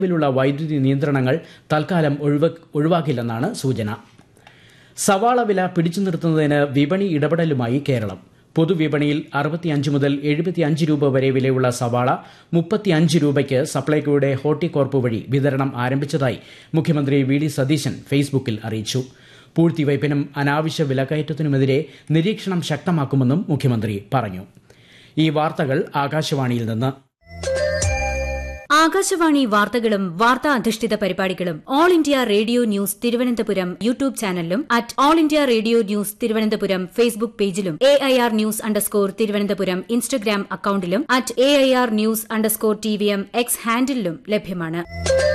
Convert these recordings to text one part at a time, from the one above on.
നിലവിലുള്ള വൈദ്യുതി നിയന്ത്രണങ്ങൾ തൽക്കാലം ഒഴിവാക്കില്ലെന്നാണ് സൂചന സവാള വില പിടിച്ചു നിർത്തുന്നതിന് വിപണി ഇടപെടലുമായി കേരളം പൊതുവിപണിയിൽ അറുപത്തിയഞ്ച് മുതൽ എഴുപത്തിയഞ്ച് രൂപ വരെ വിലയുള്ള സവാള മുപ്പത്തിയഞ്ച് രൂപയ്ക്ക് സപ്ലൈകോയുടെ ഹോർട്ടികോർപ്പ് വഴി വിതരണം ആരംഭിച്ചതായി മുഖ്യമന്ത്രി വി ഡി സതീശൻ ഫേസ്ബുക്കിൽ അറിയിച്ചു പൂഴ്ത്തിവയ്പിനും അനാവശ്യ വിലക്കയറ്റത്തിനുമെതിരെ നിരീക്ഷണം ശക്തമാക്കുമെന്നും മുഖ്യമന്ത്രി പറഞ്ഞു ഈ വാർത്തകൾ ആകാശവാണിയിൽ നിന്ന് ആകാശവാണി വാർത്തകളും വാർത്താ അധിഷ്ഠിത പരിപാടികളും all India radio news Thiruvananthapuram YouTube ചാനലിലും at all India radio news Thiruvananthapuram Facebook പേജിലും A I R news underscore Thiruvananthapuram Instagram അക്കൌണ്ടിലും at A I R news underscore T V M X ഹാൻഡിലും ലഭ്യമാണ്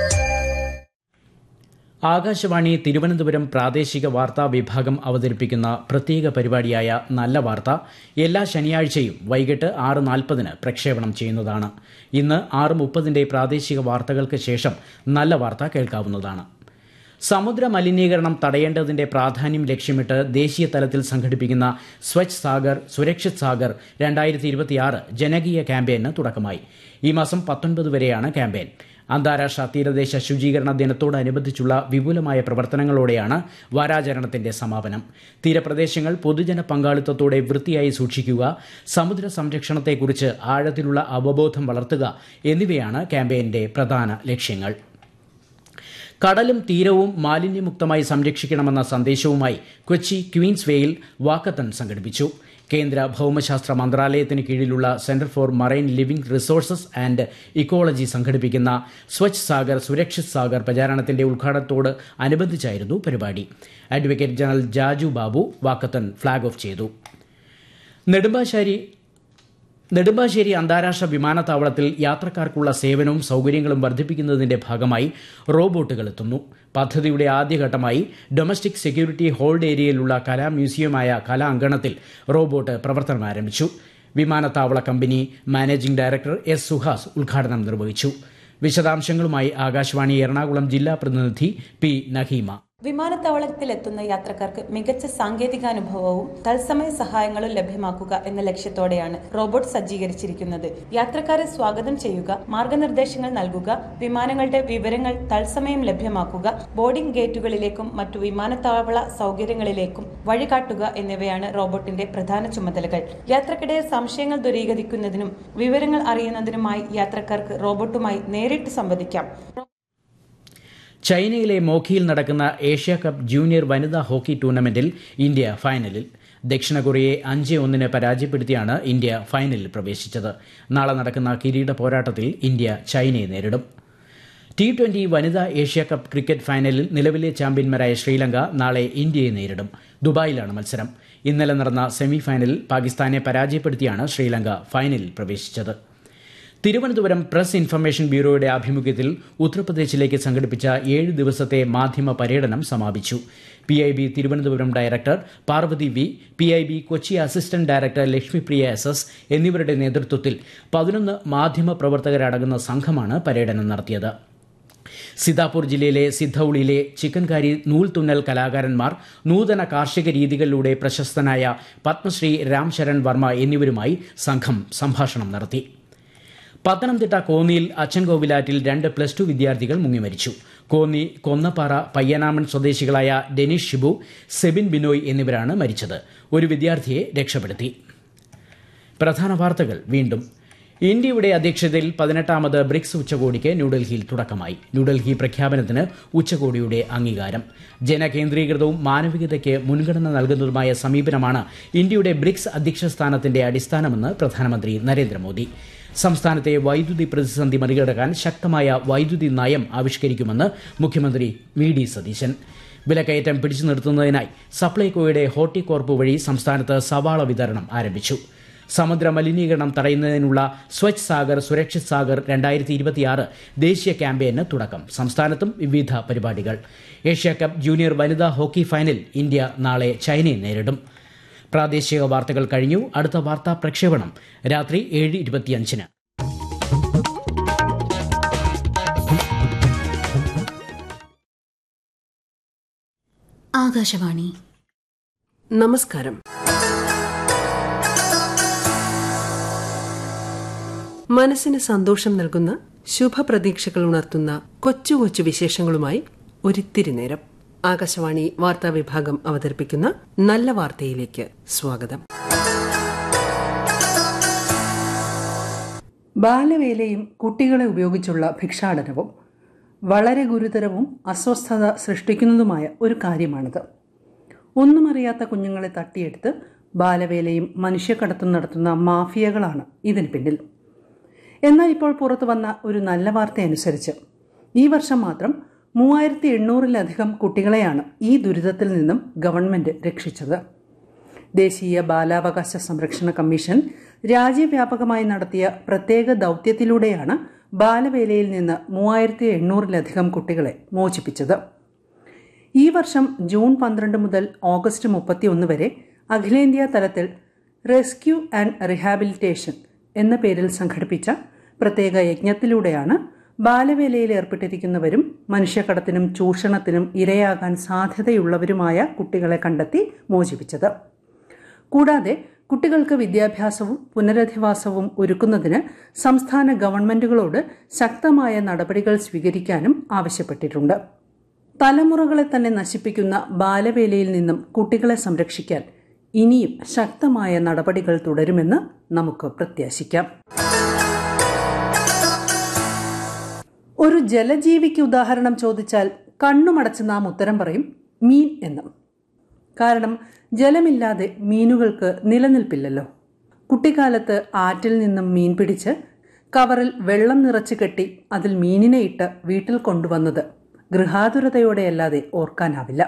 ആകാശവാണി തിരുവനന്തപുരം പ്രാദേശിക വാർത്താ വിഭാഗം അവതരിപ്പിക്കുന്ന പ്രത്യേക പരിപാടിയായ നല്ല വാർത്ത എല്ലാ ശനിയാഴ്ചയും വൈകിട്ട് ആറ് നാൽപ്പതിന് പ്രക്ഷേപണം ചെയ്യുന്നതാണ് ഇന്ന് ആറ് മുപ്പതിന്റെ പ്രാദേശിക വാർത്തകൾക്ക് ശേഷം നല്ല വാർത്ത കേൾക്കാവുന്നതാണ് സമുദ്ര മലിനീകരണം തടയേണ്ടതിന്റെ പ്രാധാന്യം ലക്ഷ്യമിട്ട് ദേശീയ തലത്തിൽ സംഘടിപ്പിക്കുന്ന സ്വച്ഛ് സാഗർ സുരക്ഷിത് സാഗർ രണ്ടായിരത്തി ഇരുപത്തിയാറ് ജനകീയ ക്യാമ്പയിന് തുടക്കമായി ഈ മാസം പത്തൊൻപത് വരെയാണ് ക്യാമ്പയിൻ അന്താരാഷ്ട്ര തീരദേശ ശുചീകരണ ദിനത്തോടനുബന്ധിച്ചുള്ള വിപുലമായ പ്രവർത്തനങ്ങളോടെയാണ് വാരാചരണത്തിന്റെ സമാപനം തീരപ്രദേശങ്ങൾ പൊതുജന പങ്കാളിത്തത്തോടെ വൃത്തിയായി സൂക്ഷിക്കുക സമുദ്ര സംരക്ഷണത്തെക്കുറിച്ച് ആഴത്തിലുള്ള അവബോധം വളർത്തുക എന്നിവയാണ് ക്യാമ്പയിന്റെ പ്രധാന ലക്ഷ്യങ്ങൾ കടലും തീരവും മാലിന്യമുക്തമായി സംരക്ഷിക്കണമെന്ന സന്ദേശവുമായി കൊച്ചി ക്വീൻസ് വേയിൽ വാക്കത്തൺ സംഘടിപ്പിച്ചു കേന്ദ്ര ഭൌമശാസ്ത്ര മന്ത്രാലയത്തിന് കീഴിലുള്ള centre for marine living resources and ecology സംഘടിപ്പിക്കുന്ന സ്വച്ഛ് സാഗർ സുരക്ഷിത് സാഗർ പ്രചാരണത്തിന്റെ ഉദ്ഘാടനത്തോട് അനുബന്ധിച്ചായിരുന്നു പരിപാടി advocate general Jaju Babu walkathon flag off ചെയ്തു നെടുമ്പാശ്ശേരി നെടുമ്പാശ്ശേരി അന്താരാഷ്ട്ര വിമാനത്താവളത്തിൽ യാത്രക്കാർക്കുള്ള സേവനവും സൌകര്യങ്ങളും വർദ്ധിപ്പിക്കുന്നതിന്റെ ഭാഗമായി റോബോട്ടുകൾ എത്തുന്നു പദ്ധതിയുടെ ആദ്യഘട്ടമായി ഡൊമസ്റ്റിക് സെക്യൂരിറ്റി ഹോൾഡ് ഏരിയയിലുള്ള കലാ മ്യൂസിയമായ കലാ അങ്കണത്തിൽ റോബോട്ട് പ്രവർത്തനം ആരംഭിച്ചു വിമാനത്താവള company managing director S Suhas ഉദ്ഘാടനം നിർവഹിച്ചു വിശദാംശങ്ങളുമായി ആകാശവാണി എറണാകുളം ജില്ലാ പ്രതിനിധി പി നഹീമ വിമാനത്താവളത്തിലെത്തുന്ന യാത്രക്കാർക്ക് മികച്ച സാങ്കേതികാനുഭവവും തത്സമയ സഹായങ്ങളും ലഭ്യമാക്കുക എന്ന ലക്ഷ്യത്തോടെയാണ് റോബോട്ട് സജ്ജീകരിച്ചിരിക്കുന്നത് യാത്രക്കാരെ സ്വാഗതം ചെയ്യുക മാർഗനിർദ്ദേശങ്ങൾ നൽകുക വിമാനങ്ങളുടെ വിവരങ്ങൾ തത്സമയം ലഭ്യമാക്കുക ബോർഡിംഗ് ഗേറ്റുകളിലേക്കും മറ്റു വിമാനത്താവള സൗകര്യങ്ങളിലേക്കും വഴികാട്ടുക എന്നിവയാണ് റോബോട്ടിന്റെ പ്രധാന ചുമതലകൾ യാത്രക്കിടെ സംശയങ്ങൾ ദൂരീകരിക്കുന്നതിനും വിവരങ്ങൾ അറിയുന്നതിനുമായി യാത്രക്കാർക്ക് റോബോട്ടുമായി നേരിട്ട് സംവദിക്കാം ചൈനയിലെ മോഖിയിൽ നടക്കുന്ന ഏഷ്യ കപ്പ് ജൂനിയർ വനിതാ ഹോക്കി ടൂർണമെന്റിൽ ഇന്ത്യ ഫൈനലിൽ ദക്ഷിണ കൊറിയയെ അഞ്ച് ഒന്നിന് പരാജയപ്പെടുത്തിയാണ് ഇന്ത്യ ഫൈനലിൽ പ്രവേശിച്ചത് നാളെ നടക്കുന്ന കിരീട പോരാട്ടത്തിൽ ഇന്ത്യ ചൈനയെ നേരിടും ടി ട്വന്റി വനിതാ ഏഷ്യ കപ്പ് ക്രിക്കറ്റ് ഫൈനലിൽ നിലവിലെ ചാമ്പ്യന്മാരായ ശ്രീലങ്ക നാളെ ഇന്ത്യയെ നേരിടും ദുബായിലാണ് മത്സരം ഇന്നലെ നടന്ന സെമി ഫൈനലിൽ പാകിസ്ഥാനെ പരാജയപ്പെടുത്തിയാണ് ശ്രീലങ്ക ഫൈനലിൽ പ്രവേശിച്ചത് തിരുവനന്തപുരം പ്രസ് ഇൻഫർമേഷൻ ബ്യൂറോയുടെ ആഭിമുഖ്യത്തിൽ ഉത്തർപ്രദേശിലേക്ക് സംഘടിപ്പിച്ച ഏഴ് ദിവസത്തെ മാധ്യമ പര്യടനം സമാപിച്ചു P I B Thiruvananthapuram director Parvathy V P I B Kochi assistant director Lakshmipriya S S എന്നിവരുടെ നേതൃത്വത്തിൽ പതിനൊന്ന് മാധ്യമ പ്രവർത്തകരടങ്ങുന്ന സംഘമാണ് പര്യടനം നടത്തിയത് സിതാപൂർ ജില്ലയിലെ സിദ്ധൌളിയിലെ ചിക്കൻകാരി നൂൽ തുന്നൽ കലാകാരന്മാർ നൂതന കാർഷിക രീതികളിലൂടെ പ്രശസ്തനായ പത്മശ്രീ രാം ശരൺ വർമ്മ എന്നിവരുമായി സംഘം സംഭാഷണം നടത്തി പത്തനംതിട്ട കോന്നിയിൽ അച്ചൻകോവിലാറ്റിൽ രണ്ട് പ്ലസ് ടു വിദ്യാർത്ഥികൾ മുങ്ങിമരിച്ചു കോന്നി കൊന്നപ്പാറ പയ്യനാമൺ സ്വദേശികളായ ഡെനിഷ് ഷിബു സെബിൻ ബിനോയ് എന്നിവരാണ് മരിച്ചത് ഒരു വിദ്യാർത്ഥിയെ രക്ഷപ്പെടുത്തി പ്രധാന വാർത്തകൾ വീണ്ടും ഇന്ത്യയുടെ അധ്യക്ഷതയിൽ പതിനെട്ടാമത് ബ്രിക്സ് ഉച്ചകോടിക്ക് ന്യൂഡൽഹിയിൽ തുടക്കമായി ന്യൂഡൽഹി പ്രഖ്യാപനത്തിന് ഉച്ചകോടിയുടെ അംഗീകാരം ജനകേന്ദ്രീകൃതവും മാനവികതയ്ക്ക് മുൻഗണന നൽകുന്നതുമായ സമീപനമാണ് ഇന്ത്യയുടെ ബ്രിക്സ് അധ്യക്ഷ സ്ഥാനത്തിന്റെ അടിസ്ഥാനമെന്ന് പ്രധാനമന്ത്രി നരേന്ദ്രമോദി സംസ്ഥാനത്തെ വൈദ്യുതി പ്രതിസന്ധി മറികടക്കാൻ ശക്തമായ വൈദ്യുതി നയം ആവിഷ്കരിക്കുമെന്ന് മുഖ്യമന്ത്രി വി ഡി സതീശൻ വിലക്കയറ്റം പിടിച്ചു നിർത്തുന്നതിനായി സപ്ലൈകോയുടെ ഹോർട്ടികോർപ്പ് വഴി സംസ്ഥാനത്ത് സവാള വിതരണം ആരംഭിച്ചു സമുദ്ര മലിനീകരണം തടയുന്നതിനുള്ള സ്വച്ഛ് സാഗർ സുരക്ഷിത് സാഗർ രണ്ടായിരത്തി ഇരുപത്തിയാറ് ദേശീയ ക്യാമ്പയിന് തുടക്കം സംസ്ഥാനത്തും വിവിധ പരിപാടികൾ ഏഷ്യ കപ്പ് ജൂനിയർ വനിതാ ഹോക്കി ഫൈനൽ ഇന്ത്യ നാളെ ചൈനയെ നേരിടും പ്രാദേശിക വാർത്തകൾ കഴിഞ്ഞു അടുത്ത വാർത്താ പ്രക്ഷേപണം രാത്രി ഏഴ് ഇരുപത്തിയഞ്ചിന് ആകാശവാണി നമസ്കാരം മനസ്സിന് സന്തോഷം നൽകുന്ന ശുഭപ്രതീക്ഷകൾ ഉണർത്തുന്ന കൊച്ചു കൊച്ചു വിശേഷങ്ങളുമായി ഒരിത്തിരി നേരം ആകാശവാണി വാർത്താ വിഭാഗം അവതരിപ്പിക്കുന്ന നല്ല വാർത്തയിലേക്ക് സ്വാഗതം ബാലവേലയും കുട്ടികളെ ഉപയോഗിച്ചുള്ള ഭിക്ഷാടനവും വളരെ ഗുരുതരവും അസ്വസ്ഥത സൃഷ്ടിക്കുന്നതുമായ ഒരു കാര്യമാണിത് ഒന്നും അറിയാത്ത കുഞ്ഞുങ്ങളെ തട്ടിയെടുത്ത് ബാലവേലയും മനുഷ്യക്കടത്തും നടത്തുന്ന മാഫിയകളാണ് ഇതിന് പിന്നിൽ എന്നാൽ ഇപ്പോൾ പുറത്തു വന്ന ഒരു നല്ല വാർത്ത അനുസരിച്ച് ഈ വർഷം മാത്രം മൂവായിരത്തി എണ്ണൂറിലധികം കുട്ടികളെയാണ് ഈ ദുരിതത്തിൽ നിന്നും ഗവൺമെന്റ് രക്ഷിച്ചത് ദേശീയ ബാലാവകാശ സംരക്ഷണ കമ്മീഷൻ രാജ്യവ്യാപകമായി നടത്തിയ പ്രത്യേക ദൗത്യത്തിലൂടെയാണ് ബാലവേലയിൽ നിന്ന് മൂവായിരത്തി എണ്ണൂറിലധികം കുട്ടികളെ മോചിപ്പിച്ചത് ഈ വർഷം ജൂൺ പന്ത്രണ്ട് മുതൽ ഓഗസ്റ്റ് മുപ്പത്തിയൊന്ന് വരെ അഖിലേന്ത്യാ തലത്തിൽ റെസ്ക്യൂ ആൻഡ് റിഹാബിലിറ്റേഷൻ എന്ന പേരിൽ സംഘടിപ്പിച്ച പ്രത്യേക യജ്ഞത്തിലൂടെയാണ് ബാലവേലയിൽ ഏർപ്പെട്ടിരിക്കുന്നവരും മനുഷ്യക്കടത്തിനും ചൂഷണത്തിനും ഇരയാകാൻ സാധ്യതയുള്ളവരുമായ കുട്ടികളെ കണ്ടെത്തി മോചിപ്പിച്ചത് കൂടാതെ കുട്ടികൾക്ക് വിദ്യാഭ്യാസവും പുനരധിവാസവും ഒരുക്കുന്നതിന് സംസ്ഥാന ഗവൺമെന്റുകളോട് ശക്തമായ നടപടികൾ സ്വീകരിക്കാനും ആവശ്യപ്പെട്ടിട്ടുണ്ട് തലമുറകളെ തന്നെ നശിപ്പിക്കുന്ന ബാലവേലയിൽ നിന്നും കുട്ടികളെ സംരക്ഷിക്കാൻ ഇനിയും ശക്തമായ നടപടികൾ തുടരുമെന്ന് നമുക്ക് പ്രത്യാശിക്കാം ഒരു ജലജീവിക്ക് ഉദാഹരണം ചോദിച്ചാൽ കണ്ണുമടച്ച് നാം ഉത്തരം പറയും മീൻ എന്നും കാരണം ജലമില്ലാതെ മീനുകൾക്ക് നിലനിൽപ്പില്ലല്ലോ കുട്ടിക്കാലത്ത് ആറ്റിൽ നിന്നും മീൻ പിടിച്ച് കവറിൽ വെള്ളം നിറച്ച് കെട്ടി അതിൽ മീനിനെ ഇട്ട് വീട്ടിൽ കൊണ്ടുവന്നത് ഗൃഹാതുരതയോടെയല്ലാതെ ഓർക്കാനാവില്ല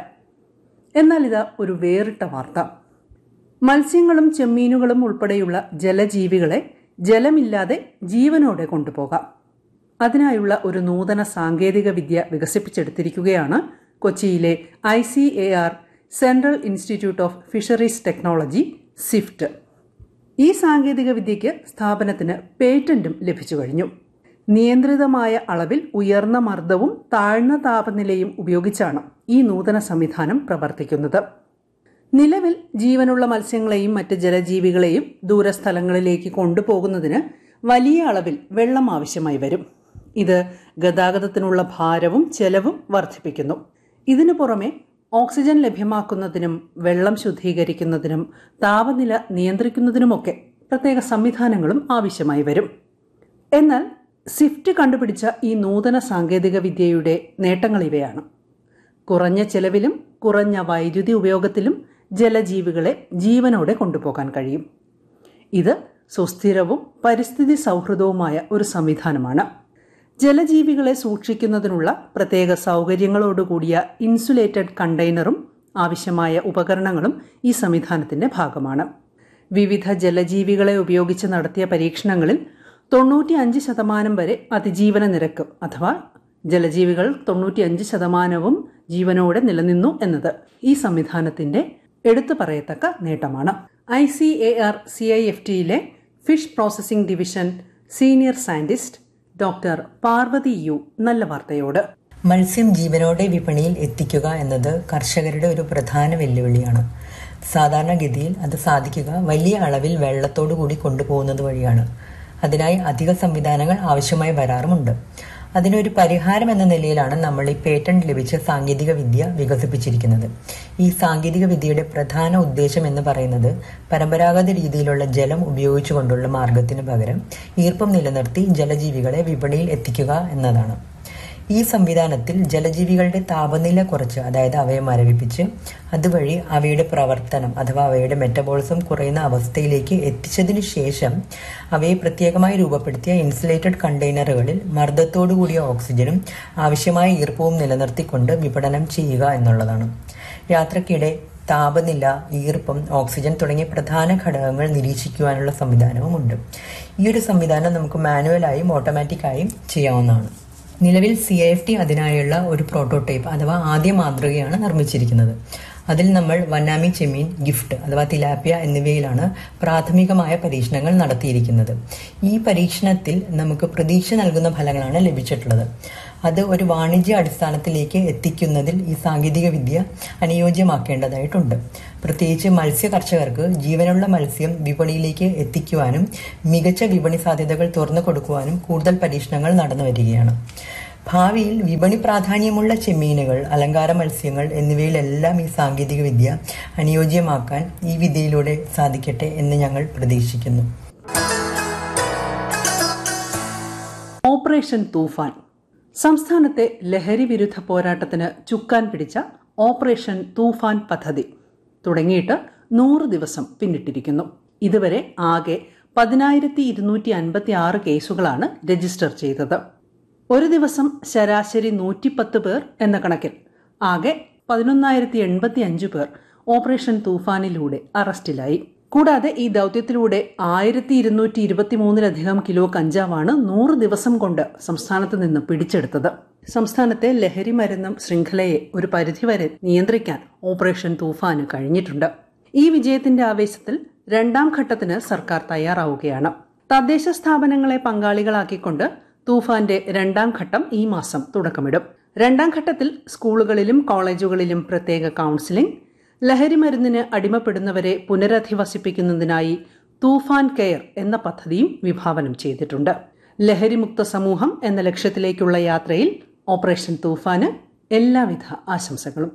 എന്നാൽ ഇതാ ഒരു വേറിട്ട വാർത്ത മത്സ്യങ്ങളും ചെമ്മീനുകളും ഉൾപ്പെടെയുള്ള ജലജീവികളെ ജലമില്ലാതെ ജീവനോടെ കൊണ്ടുപോകാം അതിനായുള്ള ഒരു നൂതന സാങ്കേതിക വിദ്യ വികസിപ്പിച്ചെടുത്തിരിക്കുകയാണ് കൊച്ചിയിലെ I C A R central institute of fisheries technology CIFT ഈ സാങ്കേതിക വിദ്യയ്ക്ക് സ്ഥാപനത്തിന് പേറ്റന്റും ലഭിച്ചു കഴിഞ്ഞു നിയന്ത്രിതമായ അളവിൽ ഉയർന്ന മർദ്ദവും താഴ്ന്ന താപനിലയും ഉപയോഗിച്ചാണ് ഈ നൂതന സംവിധാനം പ്രവർത്തിക്കുന്നത് നിലവിൽ ജീവനുള്ള മത്സ്യങ്ങളെയും മറ്റ് ജലജീവികളെയും ദൂരസ്ഥലങ്ങളിലേക്ക് കൊണ്ടുപോകുന്നതിന് വലിയ അളവിൽ വെള്ളം ആവശ്യമായി വരും ഇത് ഗതാഗതത്തിനുള്ള ഭാരവും ചെലവും വർദ്ധിപ്പിക്കുന്നു ഇതിനു പുറമെ ഓക്സിജൻ ലഭ്യമാക്കുന്നതിനും വെള്ളം ശുദ്ധീകരിക്കുന്നതിനും താപനില നിയന്ത്രിക്കുന്നതിനുമൊക്കെ പ്രത്യേക സംവിധാനങ്ങളും ആവശ്യമായി വരും എന്നാൽ സ്വിഫ്റ്റ് കണ്ടുപിടിച്ച ഈ നൂതന സാങ്കേതിക വിദ്യയുടെ നേട്ടങ്ങൾ ഇവയാണ് കുറഞ്ഞ ചെലവിലും കുറഞ്ഞ വൈദ്യുതി ഉപയോഗത്തിലും ജലജീവികളെ ജീവനോടെ കൊണ്ടുപോകാൻ കഴിയും ഇത് സുസ്ഥിരവും പരിസ്ഥിതി സൗഹൃദവുമായ ഒരു സംവിധാനമാണ് ജലജീവികളെ സൂക്ഷിക്കുന്നതിനുള്ള പ്രത്യേക സൗകര്യങ്ങളോടുകൂടിയ ഇൻസുലേറ്റഡ് കണ്ടെയ്നറും ആവശ്യമായ ഉപകരണങ്ങളും ഈ സംവിധാനത്തിന്റെ ഭാഗമാണ് വിവിധ ജലജീവികളെ ഉപയോഗിച്ച് നടത്തിയ പരീക്ഷണങ്ങളിൽ തൊണ്ണൂറ്റി അഞ്ച് ശതമാനം വരെ അതിജീവന നിരക്ക് അഥവാ ജലജീവികൾ തൊണ്ണൂറ്റിയഞ്ച് ശതമാനവും ജീവനോടെ നിലനിന്നു എന്നത് ഈ സംവിധാനത്തിന്റെ എടുത്തു പറയത്തക്ക നേട്ടമാണ് I C A R C I F ടിയിലെ fish processing division senior scientist doctor Parvathy U നല്ല വാർത്തയോട് മത്സ്യം ജീവനോടെ വിപണിയിൽ എത്തിക്കുക എന്നത് കർഷകരുടെ ഒരു പ്രധാന വെല്ലുവിളിയാണ് സാധാരണഗതിയിൽ അത് സാധിക്കുക വലിയ അളവിൽ വെള്ളത്തോടു കൂടി കൊണ്ടുപോകുന്നത് വഴിയാണ് അതിനായി അധിക സംവിധാനങ്ങൾ ആവശ്യമായി വരാറുമുണ്ട് അതിനൊരു പരിഹാരം എന്ന നിലയിലാണ് നമ്മൾ ഈ പേറ്റന്റ് ലഭിച്ച സാങ്കേതിക വിദ്യ വികസിപ്പിച്ചിരിക്കുന്നത് ഈ സാങ്കേതിക വിദ്യയുടെ പ്രധാന ഉദ്ദേശം എന്ന് പറയുന്നത് പരമ്പരാഗത രീതിയിലുള്ള ജലം ഉപയോഗിച്ചുകൊണ്ടുള്ള മാർഗത്തിന് പകരം ഈർപ്പം നിലനിർത്തി ജലജീവികളെ വിപണിയിൽ എത്തിക്കുക എന്നതാണ് ഈ സംവിധാനത്തിൽ ജലജീവികളുടെ താപനില കുറച്ച് അതായത് അവയെ മരവിപ്പിച്ച് അതുവഴി അവയുടെ പ്രവർത്തനം അഥവാ അവയുടെ മെറ്റബോളിസം കുറയുന്ന അവസ്ഥയിലേക്ക് എത്തിച്ചതിനു ശേഷം അവയെ പ്രത്യേകമായി രൂപപ്പെടുത്തിയ ഇൻസുലേറ്റഡ് കണ്ടെയ്നറുകളിൽ മർദ്ദത്തോടു കൂടിയ ഓക്സിജനും ആവശ്യമായ ഈർപ്പവും നിലനിർത്തിക്കൊണ്ട് വിപണനം ചെയ്യുക എന്നുള്ളതാണ് യാത്രക്കിടെ താപനില ഈർപ്പം ഓക്സിജൻ തുടങ്ങിയ പ്രധാന ഘടകങ്ങൾ നിരീക്ഷിക്കുവാനുള്ള സംവിധാനവുമുണ്ട് ഈ ഒരു സംവിധാനം നമുക്ക് മാനുവലായും ഓട്ടോമാറ്റിക്കായും ചെയ്യാവുന്നതാണ് നിലവിൽ സി എഫ് ടി അതിനായുള്ള ഒരു പ്രോട്ടോടൈപ്പ് അഥവാ ആദ്യ മാതൃകയാണ് നിർമ്മിച്ചിരിക്കുന്നത് അതിൽ നമ്മൾ വന്നാമി ചെമ്മീൻ ഗിഫ്റ്റ് അഥവാ തിലാപ്പിയ എന്നിവയിലാണ് പ്രാഥമികമായ പരീക്ഷണങ്ങൾ നടത്തിയിരിക്കുന്നത് ഈ പരീക്ഷണത്തിൽ നമുക്ക് പ്രതീക്ഷ നൽകുന്ന ഫലങ്ങളാണ് ലഭിച്ചിട്ടുള്ളത് അത് ഒരു വാണിജ്യ അടിസ്ഥാനത്തിലേക്ക് എത്തിക്കുന്നതിൽ ഈ സാങ്കേതിക വിദ്യ അനുയോജ്യമാക്കേണ്ടതായിട്ടുണ്ട് പ്രത്യേകിച്ച് മത്സ്യ കർഷകർക്ക് ജീവനുള്ള മത്സ്യം വിപണിയിലേക്ക് എത്തിക്കുവാനും മികച്ച വിപണി സാധ്യതകൾ തുറന്നു കൊടുക്കുവാനും കൂടുതൽ പരീക്ഷണങ്ങൾ നടന്നു വരികയാണ് ഭാവിയിൽ വിപണി പ്രാധാന്യമുള്ള ചെമ്മീനുകൾ അലങ്കാര മത്സ്യങ്ങൾ എന്നിവയിലെല്ലാം ഈ സാങ്കേതിക വിദ്യ അനുയോജ്യമാക്കാൻ ഈ വിദ്യയിലൂടെ സാധിക്കട്ടെ എന്ന് ഞങ്ങൾ പ്രതീക്ഷിക്കുന്നു ഓപ്പറേഷൻ തൂഫാൻ സംസ്ഥാനത്തെ ലഹരി വിരുദ്ധ പോരാട്ടത്തിന് ചുക്കാൻ പിടിച്ച ഓപ്പറേഷൻ തൂഫാൻ പദ്ധതി തുടങ്ങിയിട്ട് നൂറ് ദിവസം പിന്നിട്ടിരിക്കുന്നു ഇതുവരെ ആകെ പതിനായിരത്തി ഇരുന്നൂറ്റി അൻപത്തി ആറ് കേസുകളാണ് രജിസ്റ്റർ ചെയ്തത് ഒരു ദിവസം ശരാശരി നൂറ്റിപ്പത്ത് പേർ എന്ന കണക്കിൽ ആകെ പതിനൊന്നായിരത്തി എൺപത്തി അഞ്ച് പേർ ഓപ്പറേഷൻ തൂഫാനിലൂടെ അറസ്റ്റിലായി കൂടാതെ ഈ ദൗത്യത്തിലൂടെ ആയിരത്തി ഇരുന്നൂറ്റി ഇരുപത്തിമൂന്നിലധികം കിലോ കഞ്ചാവാണ് നൂറ് ദിവസം കൊണ്ട് സംസ്ഥാനത്ത് നിന്ന് പിടിച്ചെടുത്തത് സംസ്ഥാനത്തെ ലഹരി മരുന്നും ശൃംഖലയെ ഒരു പരിധിവരെ നിയന്ത്രിക്കാൻ ഓപ്പറേഷൻ തൂഫാന് കഴിഞ്ഞിട്ടുണ്ട് ഈ വിജയത്തിന്റെ ആവേശത്തിൽ രണ്ടാം ഘട്ടത്തിന് സർക്കാർ തയ്യാറാവുകയാണ് തദ്ദേശ സ്ഥാപനങ്ങളെ പങ്കാളികളാക്കിക്കൊണ്ട് തൂഫാന്റെ രണ്ടാം ഘട്ടം ഈ മാസം തുടക്കമിടും രണ്ടാം ഘട്ടത്തിൽ സ്കൂളുകളിലും കോളേജുകളിലും പ്രത്യേക കൌൺസിലിംഗ് ലഹരി മരുന്നിന് അടിമപ്പെടുന്നവരെ പുനരധിവസിപ്പിക്കുന്നതിനായി തൂഫാൻ കെയർ എന്ന പദ്ധതിയും വിഭാവനം ചെയ്തിട്ടുണ്ട് ലഹരിമുക്ത സമൂഹം എന്ന ലക്ഷ്യത്തിലേക്കുള്ള യാത്രയിൽ ഓപ്പറേഷൻ തൂഫാന് എല്ലാവിധ ആശംസകളും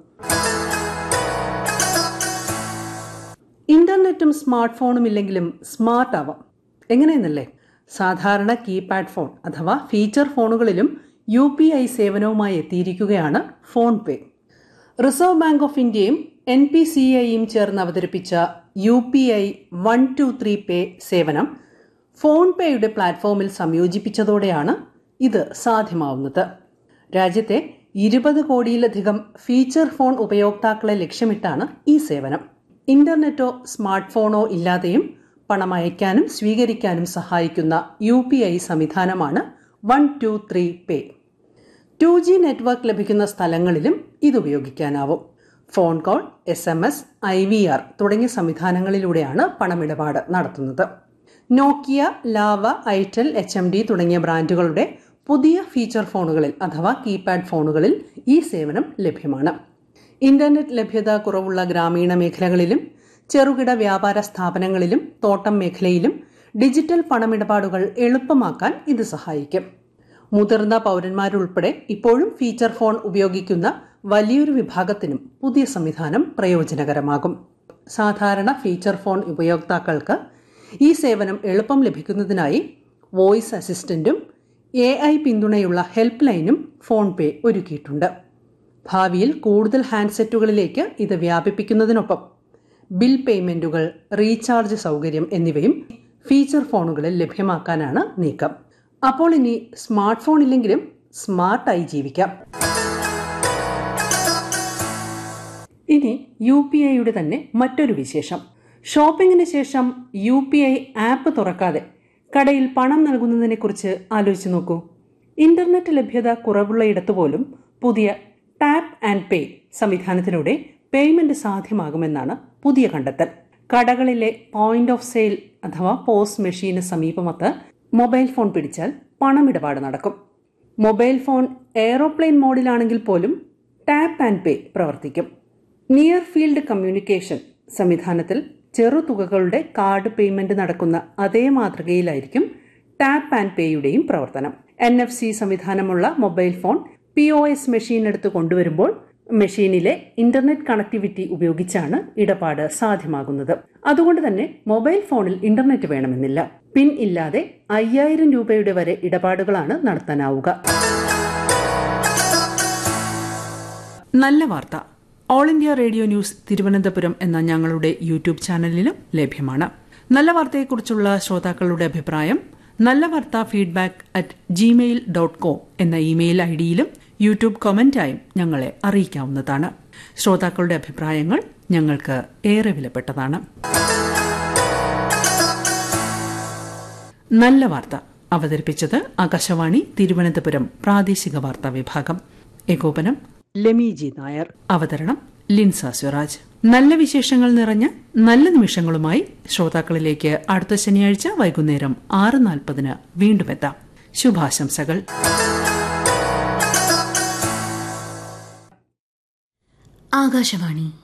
ഇന്റർനെറ്റും സ്മാർട്ട് ഫോണും ഇല്ലെങ്കിലും സ്മാർട്ട് ആവാം എങ്ങനെയെന്നല്ലേ സാധാരണ കീപാഡ് ഫോൺ അഥവാ ഫീച്ചർ ഫോണുകളിലും യു പി ഐ സേവനവുമായി എത്തിയിരിക്കുകയാണ് PhonePe Reserve Bank of ഇന്ത്യയും എൻ പി സി ഐയും ചേർന്ന് അവതരിപ്പിച്ച U P I one two three pay സേവനം ഫോൺ പേയുടെ പ്ലാറ്റ്ഫോമിൽ സംയോജിപ്പിച്ചതോടെയാണ് ഇത് സാധ്യമാവുന്നത് രാജ്യത്തെ ഇരുപത് കോടിയിലധികം ഫീച്ചർ ഫോൺ ഉപയോക്താക്കളെ ലക്ഷ്യമിട്ടാണ് ഈ സേവനം ഇന്റർനെറ്റോ സ്മാർട്ട് ഫോണോ ഇല്ലാതെയും പണം അയക്കാനും സ്വീകരിക്കാനും സഹായിക്കുന്ന യു പി ഐ സംവിധാനമാണ് one two three pay two G network ലഭിക്കുന്ന സ്ഥലങ്ങളിലും ഇത് ഉപയോഗിക്കാനാവും phone call S M S I V R തുടങ്ങിയ സംവിധാനങ്ങളിലൂടെയാണ് പണമിടപാട് നടത്തുന്നത് Nokia Lava itel H M D തുടങ്ങിയ ബ്രാൻഡുകളുടെ പുതിയ ഫീച്ചർ ഫോണുകളിൽ അഥവാ കീപാഡ് ഫോണുകളിൽ ഈ സേവനം ലഭ്യമാണ് ഇന്റർനെറ്റ് ലഭ്യത കുറവുള്ള ഗ്രാമീണ മേഖലകളിലും ചെറുകിട വ്യാപാര സ്ഥാപനങ്ങളിലും തോട്ടം മേഖലയിലും ഡിജിറ്റൽ പണമിടപാടുകൾ എളുപ്പമാക്കാൻ ഇത് സഹായിക്കും മുതിർന്ന പൗരന്മാരുൾപ്പെടെ ഇപ്പോഴും ഫീച്ചർ ഫോൺ ഉപയോഗിക്കുന്ന വലിയൊരു വിഭാഗത്തിനും പുതിയ സംവിധാനം പ്രയോജനകരമാകും സാധാരണ ഫീച്ചർ ഫോൺ ഉപയോക്താക്കൾക്ക് ഈ സേവനം എളുപ്പം ലഭിക്കുന്നതിനായി വോയിസ് അസിസ്റ്റന്റും എ ഐ പിന്തുണയുള്ള ഹെൽപ്പ് ലൈനും ഫോൺ പേ ഒരുക്കിയിട്ടുണ്ട് ഭാവിയിൽ കൂടുതൽ ഹാൻഡ്സെറ്റുകളിലേക്ക് ഇത് വ്യാപിപ്പിക്കുന്നതിനൊപ്പം ബിൽ പേയ്മെന്റുകൾ റീചാർജ് സൗകര്യം എന്നിവയും ഫീച്ചർ ഫോണുകളിൽ ലഭ്യമാക്കാനാണ് നീക്കം അപ്പോൾ ഇനി സ്മാർട്ട് ഫോൺ ഇല്ലെങ്കിലും സ്മാർട്ടായി ജീവിക്കാം ഇനി യു പി ഐയുടെ തന്നെ മറ്റൊരു വിശേഷം ഷോപ്പിംഗിന് ശേഷം യു പി ഐ ആപ്പ് തുറക്കാതെ കടയിൽ പണം നൽകുന്നതിനെക്കുറിച്ച് ആലോചിച്ച് നോക്കൂ ഇന്റർനെറ്റ് ലഭ്യത കുറവുള്ളയിടത്ത് പോലും പുതിയ ടാപ്പ് ആൻഡ് പേ സംവിധാനത്തിലൂടെ പേയ്മെന്റ് സാധ്യമാകുമെന്നാണ് പുതിയ കണ്ടെത്തൽ കടകളിലെ പോയിന്റ് ഓഫ് സെയിൽ അഥവാ പോസ്റ്റ് മെഷീന് സമീപമത്ത് മൊബൈൽ ഫോൺ പിടിച്ചാൽ പണമിടപാട് നടക്കും മൊബൈൽ ഫോൺ എയറോപ്ലെയിൻ മോഡിലാണെങ്കിൽ പോലും ടാപ്പ് ആൻഡ് പേ പ്രവർത്തിക്കും നിയർ ഫീൽഡ് കമ്മ്യൂണിക്കേഷൻ സംവിധാനത്തിൽ ചെറുതുകകളുടെ കാർഡ് പേയ്മെന്റ് നടക്കുന്ന അതേ മാതൃകയിലായിരിക്കും ടാപ്പ് ആൻഡ് പേയുടെയും പ്രവർത്തനം എൻ എഫ് സി സംവിധാനമുള്ള mobile phone P O S machine എടുത്ത് കൊണ്ടുവരുമ്പോൾ മെഷീനിലെ ഇന്റർനെറ്റ് കണക്ടിവിറ്റി ഉപയോഗിച്ചാണ് ഇടപാട് സാധ്യമാകുന്നത് അതുകൊണ്ട് തന്നെ മൊബൈൽ ഫോണിൽ ഇന്റർനെറ്റ് വേണമെന്നില്ല പിൻ ഇല്ലാതെ അയ്യായിരം രൂപയുടെ വരെ ഇടപാടുകളാണ് നടത്താനാവുക നല്ല വാർത്ത all India radio news Thiruvananthapuram എന്ന ഞങ്ങളുടെ യൂട്യൂബ് ചാനലിലും ലഭ്യമാണ് നല്ല വാർത്തയെക്കുറിച്ചുള്ള ശ്രോതാക്കളുടെ അഭിപ്രായം നല്ല വാർത്ത feedback at Gmail dot com എന്ന ഇമെയിൽ ഐ ഡിയിലും യൂട്യൂബ് കമന്റായും ഞങ്ങളെ അറിയിക്കാവുന്നതാണ് ശ്രോതാക്കളുടെ അഭിപ്രായങ്ങൾ ഞങ്ങൾക്ക് ഏറെ വിലപ്പെട്ടതാണ് നല്ല വാർത്ത അവതരിപ്പിച്ചത് ആകാശവാണി തിരുവനന്തപുരം പ്രാദേശിക വാർത്താ വിഭാഗം ഏകോപനം ലെമി ജി നായർ അവതരണം ലിൻസ സ്വരാജ് നല്ല വിശേഷങ്ങൾ നിറഞ്ഞ നല്ല നിമിഷങ്ങളുമായി ശ്രോതാക്കളിലേക്ക് അടുത്ത ശനിയാഴ്ച വൈകുന്നേരം ആറ് നാൽപ്പതിന് വീണ്ടും എത്താം ശുഭാശംസകൾ ആകാശവാണി